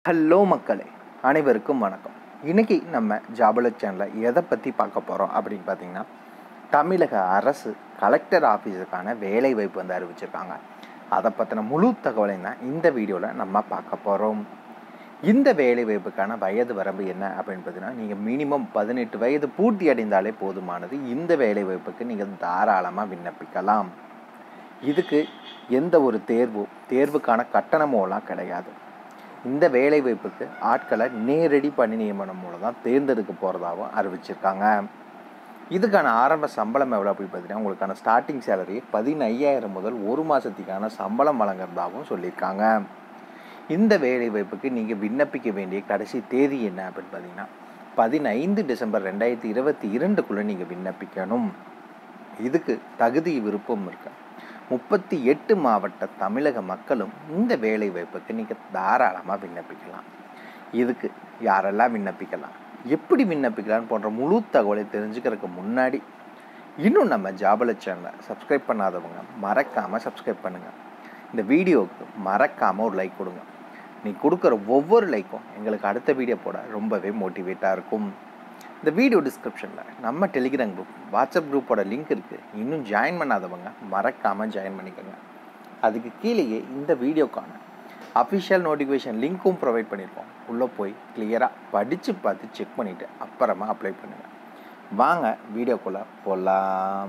hello மக்களே அனைவருக்கும் வணக்கம் இன்னைக்கு நம்ம ஜாபல சேனலில் எதை பற்றி பார்க்க போகிறோம் அப்படின்னு பார்த்தீங்கன்னா தமிழக அரசு கலெக்டர் ஆஃபீஸுக்கான வேலை வாய்ப்பு வந்து அறிவிச்சிருக்காங்க அதை பற்றின முழு தகவலையும் தான் இந்த வீடியோவில் நம்ம பார்க்க போகிறோம் இந்த வேலை வாய்ப்புக்கான வயது வரம்பு என்ன அப்படின்னு பார்த்தீங்கன்னா நீங்கள் மினிமம் பதினெட்டு வயது பூர்த்தி அடைந்தாலே போதுமானது இந்த வேலை வாய்ப்புக்கு நீங்கள் தாராளமாக விண்ணப்பிக்கலாம் இதுக்கு எந்த ஒரு தேர்வோ தேர்வுக்கான கட்டணமோலாம் கிடையாது இந்த வேலை வாய்ப்புக்கு ஆட்களை நேரடி பணி நியமனம் மூலம் தான் தேர்ந்தெடுக்க போகிறதாகவும் அறிவிச்சிருக்காங்க இதுக்கான ஆரம்ப சம்பளம் எவ்வளோ அப்படி பார்த்தீங்கன்னா உங்களுக்கான ஸ்டார்டிங் சேலரி பதினையாயிரம் முதல் ஒரு மாதத்துக்கான சம்பளம் வழங்குறதாகவும் சொல்லியிருக்காங்க இந்த வேலை வாய்ப்புக்கு நீங்கள் விண்ணப்பிக்க வேண்டிய கடைசி தேதி என்ன அப்படின்னு பார்த்தீங்கன்னா பதினைந்து டிசம்பர் ரெண்டாயிரத்தி இருபத்தி இரண்டுக்குள்ளே நீங்கள் விண்ணப்பிக்கணும் இதுக்கு தகுதி விருப்பம் இருக்கு முப்பத்தி எட்டு மாவட்ட தமிழக மக்களும் இந்த வேலை வாய்ப்புக்கு நீங்கள் தாராளமாக விண்ணப்பிக்கலாம் இதுக்கு யாரெல்லாம் விண்ணப்பிக்கலாம் எப்படி விண்ணப்பிக்கலாம் போன்ற முழு தகவலை தெரிஞ்சுக்கிறதுக்கு முன்னாடி இன்னும் நம்ம ஜாபல சேனலை சப்ஸ்கிரைப் பண்ணாதவங்க மறக்காமல் சப்ஸ்கிரைப் பண்ணுங்கள் இந்த வீடியோவுக்கு மறக்காமல் ஒரு லைக் கொடுங்க நீ கொடுக்குற ஒவ்வொரு லைக்கும் எங்களுக்கு அடுத்த வீடியோ போட ரொம்பவே மோட்டிவேட்டாக இருக்கும் இந்த வீடியோ டிஸ்கிரிப்ஷனில் நம்ம டெலிகிராம் குரூப் வாட்ஸ்அப் குரூப்போட லிங்க் இருக்குது இன்னும் ஜாயின் பண்ணாதவங்க மறக்காமல் ஜாயின் பண்ணிக்கோங்க அதுக்கு கீழேயே இந்த வீடியோக்கான அஃபிஷியல் நோட்டிஃபிகேஷன் லிங்க்கும் ப்ரொவைட் பண்ணியிருக்கோம் உள்ளே போய் கிளியராக படித்து பார்த்து செக் பண்ணிவிட்டு அப்புறமா அப்ளை பண்ணுங்கள் வாங்க வீடியோக்குள்ளே போகலாம்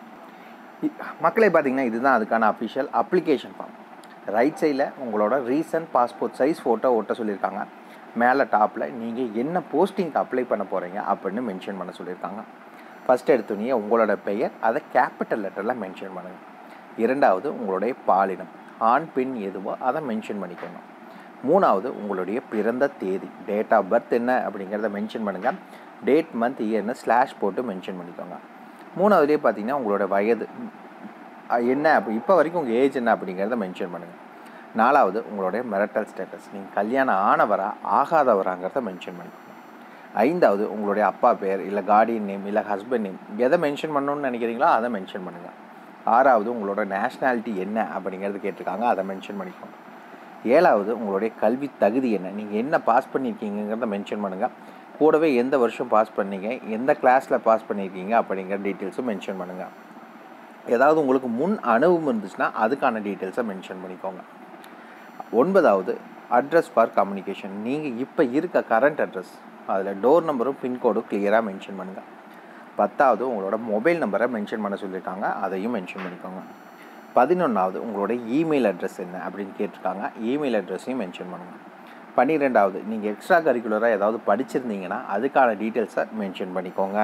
மக்களே பார்த்தீங்கன்னா இதுதான் அதுக்கான அஃபிஷியல் அப்ளிகேஷன் ஃபார்ம் ரைட் சைடில் உங்களோட ரீசன்ட் பாஸ்போர்ட் சைஸ் ஃபோட்டோ ஒட்ட சொல்லியிருக்காங்க மேலே டாப்பில் நீங்கள் என்ன போஸ்டிங்க்கு அப்ளை பண்ண போகிறீங்க அப்படின்னு மென்ஷன் பண்ண சொல்லியிருக்காங்க ஃபஸ்ட் எடுத்தோடனே உங்களோட பெயர் அதை கேபிட்டல் லெட்டரில் மென்ஷன் பண்ணுங்கள் இரண்டாவது உங்களுடைய பாலினம் ஆண் பெண் எதுவோ அதை மென்ஷன் பண்ணிக்கோங்க மூணாவது உங்களுடைய பிறந்த தேதி டேட் ஆஃப் பர்த் என்ன அப்படிங்கிறத மென்ஷன் பண்ணுங்கள் டேட் மந்த் இயர்னு ஸ்லாஷ் போட்டு மென்ஷன் பண்ணிக்கோங்க மூணாவதுலேயே பார்த்தீங்கன்னா உங்களோட வயது என்ன அப்படி இப்போ வரைக்கும் உங்கள் ஏஜ் என்ன அப்படிங்கிறத மென்ஷன் பண்ணுங்கள் நாலாவது உங்களுடைய மெரட்டல் ஸ்டேட்டஸ் நீங்கள் கல்யாணம் ஆனவரா ஆகாதவராங்கிறத மென்ஷன் பண்ணிக்கோங்க ஐந்தாவது உங்களுடைய அப்பா பேர் இல்லை கார்டியன் நேம் இல்லை ஹஸ்பண்ட் நேம் எதை மென்ஷன் பண்ணணும்னு நினைக்கிறீங்களோ அதை மென்ஷன் பண்ணுங்கள் ஆறாவது உங்களோட நேஷ்னாலிட்டி என்ன அப்படிங்கிறது கேட்டிருக்காங்க அதை மென்ஷன் பண்ணிக்கோங்க ஏழாவது உங்களுடைய கல்வி தகுதி என்ன நீங்கள் என்ன பாஸ் பண்ணியிருக்கீங்கிறத மென்ஷன் பண்ணுங்கள் கூடவே எந்த வருஷம் பாஸ் பண்ணீங்க எந்த கிளாஸில் பாஸ் பண்ணியிருக்கீங்க அப்படிங்கிற டீட்டெயில்ஸும் மென்ஷன் பண்ணுங்கள் ஏதாவது உங்களுக்கு முன் அனுபவம் இருந்துச்சுன்னா அதுக்கான டீட்டெயில்ஸை மென்ஷன் பண்ணிக்கோங்க ஒன்பதாவது அட்ரஸ் ஃபார் கம்யூனிகேஷன் நீங்கள் இப்போ இருக்க கரண்ட் அட்ரஸ் அதில் டோர் நம்பரும் பின்கோடும் கிளியராக மென்ஷன் பண்ணுங்கள் பத்தாவது உங்களோட மொபைல் நம்பரை மென்ஷன் பண்ண சொல்லியிருக்காங்க அதையும் மென்ஷன் பண்ணிக்கோங்க பதினொன்றாவது உங்களோட இமெயில் அட்ரஸ் என்ன அப்படின்னு கேட்டிருக்காங்க இமெயில் அட்ரஸையும் மென்ஷன் பண்ணுங்கள் பன்னிரெண்டாவது நீங்கள் எக்ஸ்ட்ரா கரிக்குலராக ஏதாவது படிச்சிருந்தீங்கன்னா அதுக்கான டீட்டெயில்ஸை மென்ஷன் பண்ணிக்கோங்க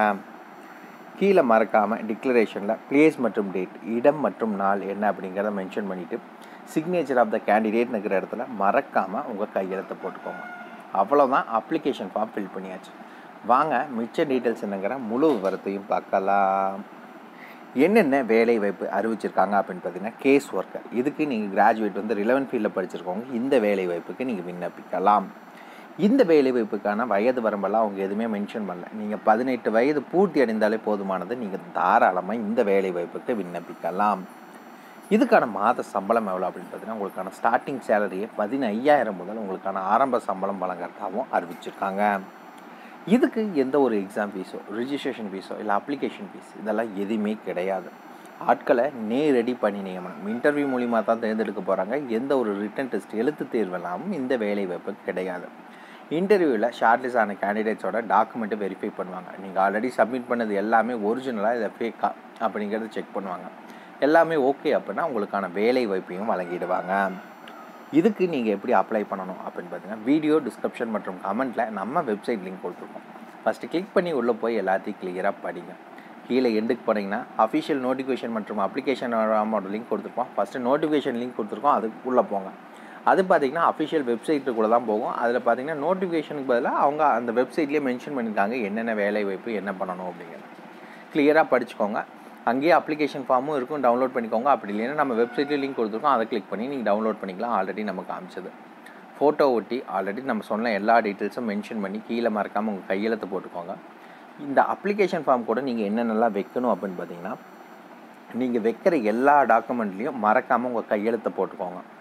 கீழே மறக்காமல் டிக்ளரேஷனில் பிளேஸ் மற்றும் டேட் இடம் மற்றும் நாள் என்ன அப்படிங்கிறத மென்ஷன் பண்ணிவிட்டு சிக்னேச்சர் ஆஃப் த கேண்டிடேட்னுங்கிற இடத்துல மறக்காமல் உங்கள் கையெழுத்தை போட்டுக்கோங்க அவ்வளோதான் அப்ளிகேஷன் ஃபார்ம் ஃபில் பண்ணியாச்சு வாங்க மிச்ச டீட்டெயில்ஸ் என்னங்கிற முழு விவரத்தையும் பார்க்கலாம் என்னென்ன வேலை வாய்ப்பு அறிவிச்சிருக்காங்க அப்படின்னு பார்த்தீங்கன்னா கேஸ் ஒர்க்கர் இதுக்கு நீங்கள் கிராஜுவேட் வந்து ரிலவன் ஃபீல்டில் படிச்சிருக்கவங்க இந்த வேலை வாய்ப்புக்கு நீங்கள் விண்ணப்பிக்கலாம் இந்த வேலை வாய்ப்புக்கான வயது வரம்பெல்லாம் அவங்க எதுவுமே மென்ஷன் பண்ணல நீங்கள் பதினெட்டு வயது பூர்த்தி அடைந்தாலே போதுமானது நீங்கள் தாராளமாக இந்த வேலை வாய்ப்புக்கு விண்ணப்பிக்கலாம் இதுக்கான மாத சம்பளம் எவ்வளோ அப்படின்னு பார்த்தீங்கன்னா உங்களுக்கான ஸ்டார்டிங் சேலரியை பதினையாயிரம் முதல் உங்களுக்கான ஆரம்ப சம்பளம் வழங்குறதாகவும் அறிவிச்சிருக்காங்க இதுக்கு எந்த ஒரு எக்ஸாம் ஃபீஸோ ரிஜிஸ்ட்ரேஷன் ஃபீஸோ இல்லை அப்ளிகேஷன் ஃபீஸ் இதெல்லாம் எதுவுமே கிடையாது ஆட்களை நேரடி பணி நியமனம் இன்டர்வியூ மூலிமா தான் தேர்ந்தெடுக்க போகிறாங்க எந்த ஒரு ரிட்டன் டெஸ்ட் எழுத்து தேர்வெல்லாமும் இந்த வேலை வாய்ப்பு கிடையாது இன்டர்வியூவில் ஷார்ட்லிஸ்ட் ஆன கேண்டிடேட்ஸோட டாக்குமெண்ட்டை வெரிஃபை பண்ணுவாங்க நீங்கள் ஆல்ரெடி சப்மிட் பண்ணது எல்லாமே ஒரிஜினலாக இதை ஃபேக்கா அப்படிங்கிறத செக் பண்ணுவாங்க எல்லாமே ஓகே அப்படின்னா உங்களுக்கான வேலை வாய்ப்பையும் வழங்கிடுவாங்க இதுக்கு நீங்கள் எப்படி அப்ளை பண்ணணும் அப்படின்னு பார்த்தீங்கன்னா வீடியோ டிஸ்கிரிப்ஷன் மற்றும் கமெண்ட்டில் நம்ம வெப்சைட் லிங்க் கொடுத்துருக்கோம் ஃபஸ்ட்டு கிளிக் பண்ணி உள்ளே போய் எல்லாத்தையும் கிளியராக படிங்க கீழே எண்டுக்கு போனீங்கன்னா அஃபிஷியல் நோட்டிஃபிகேஷன் மற்றும் அப்ளிகேஷன் அமௌண்ட் லிங்க் கொடுத்துருப்போம் ஃபஸ்ட்டு நோட்டிஃபிகேஷன் லிங்க் கொடுத்துருக்கோம் அதுக்கு உள்ளே போங்க அது பார்த்தீங்கன்னா அஃபிஷியல் வெப்சைட்டுக்குள்ளே தான் போகும் அதில் பார்த்தீங்கன்னா நோட்டிஃபிகேஷனுக்கு பதிலாக அவங்க அந்த வெப்சைட்லேயே மென்ஷன் பண்ணியிருக்காங்க என்னென்ன வேலை வாய்ப்பு என்ன பண்ணணும் அப்படிங்கிறது கிளியராக படிச்சுக்கோங்க அங்கேயே அப்ளிகேஷன் ஃபார்மும் இருக்கும் டவுன்லோட் பண்ணிக்கோங்க அப்படி இல்லைன்னா நம்ம வெப்சைட்லேயே லிங்க் கொடுத்துருக்கோம் அதை கிளிக் பண்ணி நீங்கள் டவுன்லோட் பண்ணிக்கலாம் ஆல்ரெடி நம்ம காமிச்சது ஃபோட்டோ ஒட்டி ஆல்ரெடி நம்ம சொன்ன எல்லா டீட்டெயில்ஸும் மென்ஷன் பண்ணி கீழே மறக்காமல் உங்கள் கையெழுத்து போட்டுக்கோங்க இந்த அப்ளிகேஷன் ஃபார்ம் கூட நீங்கள் என்னென்னலாம் வைக்கணும் அப்படின்னு பார்த்தீங்கன்னா நீங்கள் வைக்கிற எல்லா டாக்குமெண்ட்லேயும் மறக்காமல் உங்கள் கையெழுத்தை போட்டுக்கோங்க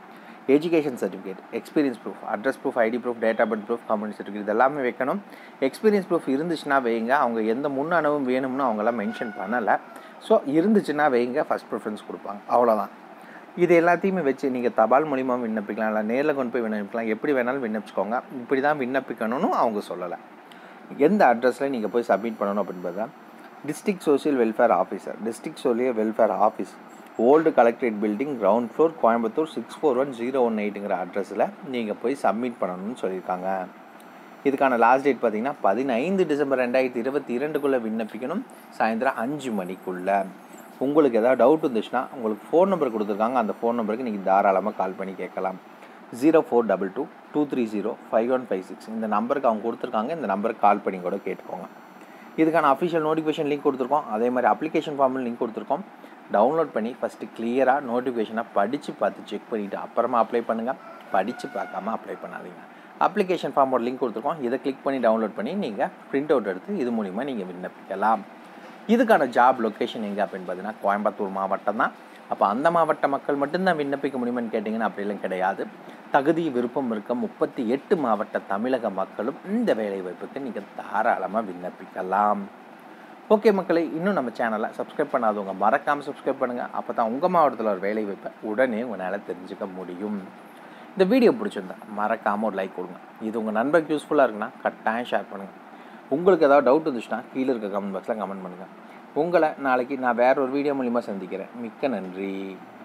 education certificate experience proof address proof ID proof date of birth proof community certificate இதெல்லாமே வைக்கணும் எக்ஸ்பீரியன்ஸ் ப்ரூஃப் இருந்துச்சுன்னா வைங்க அவங்க எந்த முன் அனுபவம் வேணும்னு அவங்களாம் மென்ஷன் பண்ணலை ஸோ இருந்துச்சுன்னா வைங்க ஃபஸ்ட் ப்ரிஃபரன்ஸ் கொடுப்பாங்க அவ்வளோதான் இது எல்லாத்தையுமே வச்சு நீங்கள் தபால் மூலிமா விண்ணப்பிக்கலாம் இல்லை நேரில் கொண்டு போய் விண்ணப்பிக்கலாம் எப்படி வேணாலும் விண்ணப்பிச்சுக்கோங்க இப்படி தான் விண்ணப்பிக்கணும்னு அவங்க சொல்லலை எந்த அட்ரஸில் நீங்கள் போய் சப்மிட் பண்ணணும் அப்படின்னு பார்த்தா district social welfare officer district social welfare office old collectorate building ground floor Coimbatore six four one zero one எயிட்டுங்கிற அட்ரஸில் நீங்கள் போய் சப்மிட் பண்ணணும்னு சொல்லியிருக்காங்க இதுக்கான லாஸ்ட் டேட் பார்த்தீங்கன்னா பதினைந்து டிசம்பர் ரெண்டாயிரத்தி இருபத்தி இரண்டுக்குள்ளே விண்ணப்பிக்கணும் சாயந்தரம் அஞ்சு மணிக்குள்ளே உங்களுக்கு ஏதாவது டவுட் இருந்துச்சுன்னா உங்களுக்கு ஃபோன் நம்பர் கொடுத்துருக்காங்க அந்த ஃபோன் நம்பருக்கு நீங்கள் தாராளமாக கால் பண்ணி கேட்கலாம் zero four double two two three zero five one five six இந்த நம்பருக்கு அவங்க கொடுத்துருக்காங்க இந்த நம்பருக்கு கால் பண்ணி கூட கேட்டுக்கோங்க இதுக்கான அஃபிஷியல் நோட்டிஃபிகேஷன் லிங்க் கொடுத்துருக்கோம் அதே மாதிரி அப்ளிகேஷன் ஃபார்மில் லிங்க் கொடுத்துருக்கோம் டவுன்லோட் பண்ணி ஃபஸ்ட்டு கிளியராக நோட்டிஃபிகேஷனாக படித்து பார்த்து செக் பண்ணிவிட்டு அப்புறமா அப்ளை பண்ணுங்கள் படித்து பார்க்காம அப்ளை பண்ணாதீங்க அப்ளிகேஷன் ஃபார்மோட லிங்க் கொடுத்துருக்கோம் இதை கிளிக் பண்ணி டவுன்லோட் பண்ணி நீங்கள் பிரிண்ட் அவுட் எடுத்து இது மூலிமா நீங்கள் விண்ணப்பிக்கலாம் இதுக்கான ஜாப் லொக்கேஷன் எங்கே அப்படின்னு பார்த்தீங்கன்னா கோயம்புத்தூர் மாவட்டம் தான் அப்போ அந்த மாவட்ட மக்கள் மட்டும்தான் விண்ணப்பிக்க முடியுமான்னு கேட்டிங்கன்னா அப்படிலாம் கிடையாது தகுதி விருப்பம் இருக்க முப்பத்தி எட்டு மாவட்ட தமிழக மக்களும் இந்த வேலைவாய்ப்புக்கு நீங்கள் தாராளமாக விண்ணப்பிக்கலாம் ஓகே மக்களே இன்னும் நம்ம சேனலை சப்ஸ்கிரைப் பண்ணாதவங்க மறக்காமல் சப்ஸ்கிரைப் பண்ணுங்கள் அப்போ தான் உங்கள் மாவட்டத்தில் ஒரு வேலைவாய்ப்பை உடனே உங்களால் தெரிஞ்சுக்க முடியும் இந்த வீடியோ பிடிச்சிருந்தா மறக்காமல் ஒரு லைக் கொடுங்க இது உங்கள் நண்பருக்கு யூஸ்ஃபுல்லாக இருக்குன்னா கட்டாயம் ஷேர் பண்ணுங்கள் உங்களுக்கு ஏதாவது டவுட் இருந்துச்சுன்னா கீழே இருக்க கமெண்ட் பாக்ஸில் கமெண்ட் பண்ணுங்கள் உங்களை நாளைக்கு நான் வேற ஒரு வீடியோ மூலிமா சந்திக்கிறேன் மிக்க நன்றி